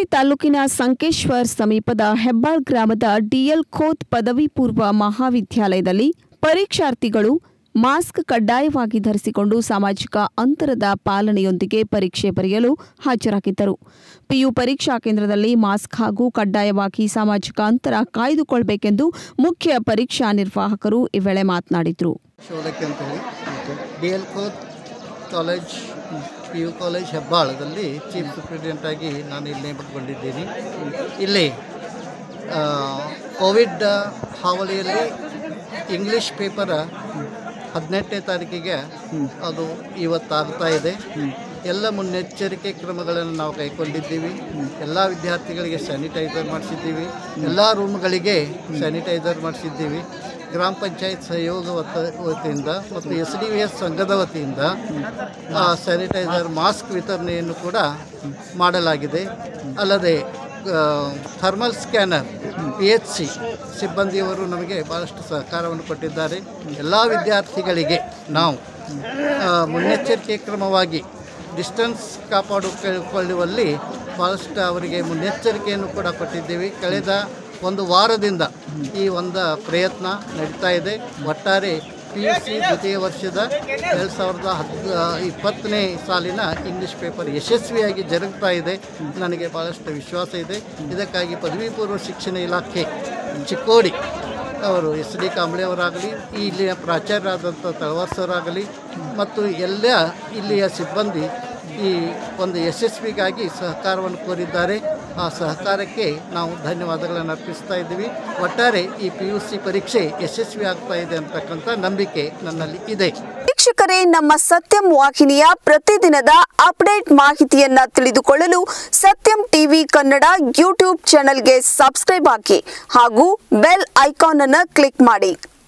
ತಾಲೂಕಿನ ಸಂಕೇಶ್ವರ್ ಸಮೀಪದ ಹೆಬ್ಬಾಳ್ ಗ್ರಾಮದ ಡಿಎಲ್ ಖೋತ್ ಪದವಿ ಪೂರ್ವ ಮಹಾವಿದ್ಯಾಲಯದಲ್ಲಿ ಪರೀಕ್ಷಾರ್ಥಿಗಳು ಮಾಸ್ಕ್ ಕಡ್ಡಾಯವಾಗಿ ಧರಿಸಿಕೊಂಡು ಸಾಮಾಜಿಕ ಅಂತರದ ಪಾಲನೆಯೊಂದಿಗೆ ಪರೀಕ್ಷೆ ಬರೆಯಲು ಹಾಜರಾಗಿದ್ದರು ಪಿಯು ಪರೀಕ್ಷಾ ಕೇಂದ್ರದಲ್ಲಿ ಮಾಸ್ಕ್ ಹಾಗೂ ಕಡ್ಡಾಯವಾಗಿ ಸಾಮಾಜಿಕ ಅಂತರ ಕಾಯ್ದುಕೊಳ್ಳಬೇಕೆಂದು ಮುಖ್ಯ ಪರೀಕ್ಷಾ ನಿರ್ವಾಹಕರು ಈ ವೇಳೆ ಮಾತನಾಡಿದರು ಶೋಲಕ್ಕೆ ಅಂತ ಹೇಳಿ ಡಿ ಎಲ್ ಕೋತ್ ಕಾಲೇಜ್ ಪಿ ಯು ಕಾಲೇಜ್ ಹೆಬ್ಬಾಳದಲ್ಲಿ ಚೀಫ್ ಸೂಪ್ರಿಟೆಂಟ್ ಆಗಿ ನಾನು ಇಲ್ಲಿ ನೇಮಕಗೊಂಡಿದ್ದೀನಿ ಇಲ್ಲಿ ಆ, ಕೋವಿಡ್ ಹಾವಳಿಯಲ್ಲಿ ಇಂಗ್ಲೀಷ್ ಪೇಪರ ಹದಿನೆಂಟನೇ ತಾರೀಕಿಗೆ ಅದು ಇವತ್ತಾಗ್ತಾ ಇದೆ ಎಲ್ಲ ಮುನ್ನೆಚ್ಚರಿಕೆ ಕ್ರಮಗಳನ್ನು ನಾವು ಕೈಗೊಂಡಿದ್ದೀವಿ ಎಲ್ಲ ವಿದ್ಯಾರ್ಥಿಗಳಿಗೆ ಸ್ಯಾನಿಟೈಸರ್ ಮಾಡಿಸಿದ್ದೀವಿ ಎಲ್ಲ ರೂಮ್ಗಳಿಗೆ ಸ್ಯಾನಿಟೈಸರ್ ಮಾಡಿಸಿದ್ದೀವಿ ಗ್ರಾಮ ಪಂಚಾಯತ್ ಸಹಯೋಗ ವತ- ವತಿಯಿಂದ ಮತ್ತು ಎಸ್ ಡಿ ವಿ ಎಸ್ ಸಂಘದ ವತಿಯಿಂದ ಆ, ಸ್ಯಾನಿಟೈಸರ್ ಮಾಸ್ಕ್ ವಿತರಣೆಯನ್ನು ಕೂಡ ಮಾಡಲಾಗಿದೆ ಅಲ್ಲದೆ ಆ, thermal scanner P H C ಸಿಬ್ಬಂದಿಯವರು ನಮಗೆ ಭಾಳಷ್ಟು ಸಹಕಾರವನ್ನು ಕೊಟ್ಟಿದ್ದಾರೆ ಎಲ್ಲ ವಿದ್ಯಾರ್ಥಿಗಳಿಗೆ ನಾವು ಆ, ಮುನ್ನೆಚ್ಚರಿಕೆ ಕ್ರಮವಾಗಿ ಡಿಸ್ಟೆನ್ಸ್ ಕಾಪಾಡಿಕೊಳ್ಳುವಲ್ಲಿ ಭಾಳಷ್ಟು ಅವರಿಗೆ ಮುನ್ನೆಚ್ಚರಿಕೆಯನ್ನು ಕೂಡ ಕೊಟ್ಟಿದ್ದೀವಿ ಕಳೆದ ಒಂದು ವಾರದಿಂದ ಈ ಒಂದು ಪ್ರಯತ್ನ ನಡೀತಾ ಇದೆ ಒಟ್ಟಾರೆ ಪಿ ಯು ಸಿ ದ್ವಿತೀಯ ವರ್ಷದ ಎರಡು ಸಾವಿರದ ಹದ್ ಇಪ್ಪತ್ತನೇ ಸಾಲಿನ ಇಂಗ್ಲೀಷ್ ಪೇಪರ್ ಯಶಸ್ವಿಯಾಗಿ ಜರುಗ್ತಾ ಇದೆ ನನಗೆ ಭಾಳಷ್ಟು ವಿಶ್ವಾಸ ಇದೆ ಇದಕ್ಕಾಗಿ ಪದವಿ ಪೂರ್ವ ಶಿಕ್ಷಣ ಇಲಾಖೆ ಚಿಕ್ಕೋಡಿ ಅವರು ಎಸ್ ಡಿ ಕಾಂಬ್ಳೆಯವರಾಗಲಿ ಈ ಇಲ್ಲಿಯ ಪ್ರಾಚಾರ್ಯರಾದಂಥ ತಳವಾರ್ಸವರಾಗಲಿ ಮತ್ತು ಎಲ್ಲ ಇಲ್ಲಿಯ ಸಿಬ್ಬಂದಿ ಈ ಒಂದು ಯಶಸ್ವಿಗಾಗಿ ಸಹಕಾರವನ್ನು ಕೋರಿದ್ದಾರೆ ಆ ಸಹಕಾರಕ್ಕೆ ನಾವು ಧನ್ಯವಾದಗಳನ್ನು ಅರ್ಪಿಸ್ತಾ ಇದ್ದೀವಿ ಒಟ್ಟಾರೆ ಈ ಪಿ ಯು ಸಿ ಪರೀಕ್ಷೆ ಯಶಸ್ವಿ ಆಗ್ತಾ ಇದೆ ಅಂತಕ್ಕಂಥ ನಂಬಿಕೆ ನನ್ನಲ್ಲಿ ಇದೆ ವೀಕ್ಷಕರೇ ನಮ್ಮ ಸತ್ಯಂ ವಾಹಿನಿಯ ಪ್ರತಿದಿನದ ಅಪ್ಡೇಟ್ ಮಾಹಿತಿಯನ್ನ ತಿಳಿದುಕೊಳ್ಳಲು ಸತ್ಯಂ ಟಿವಿ ಕನ್ನಡ ಯೂಟ್ಯೂಬ್ ಚಾನೆಲ್ಗೆ ಸಬ್ಸ್ಕ್ರೈಬ್ ಹಾಕಿ ಹಾಗೂ ಬೆಲ್ ಐಕಾನ್ ಅನ್ನು ಕ್ಲಿಕ್ ಮಾಡಿ